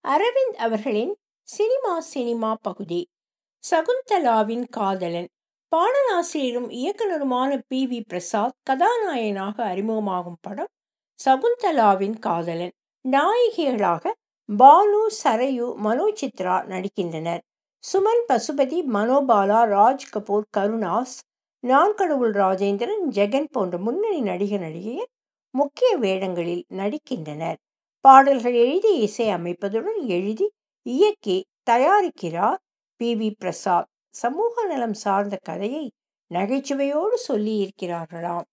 அரவிந்த் அவர்களின் cinema cinema பகுதி சகுந்தலாவின் காதலன் பாடலாசிரியரும் இயக்குனருமான பி வி பிரசாத் கதாநாயகனாக அறிமுகமாகும் படம் சகுந்தலாவின் காதலன் நாயகிகளாக பாலு சரையு மனோ சித்ரா நடிக்கின்றனர் சுமன் பசுபதி மனோபாலா ராஜ் கபூர் கருணாஸ் நான்கடவுள் ராஜேந்திரன் ஜெகன் போன்ற முன்னணி நடிகர் நடிகையர் முக்கிய வேடங்களில் நடிக்கின்றனர் பாடல்கள் எழுதி இசை அமைப்பதுடன் எழுதி இயக்கி தயாரிக்கிறார் பி வி பிரசாத் சமூக நலம் சார்ந்த கதையை நகைச்சுவையோடு சொல்லியிருக்கிறார்களாம்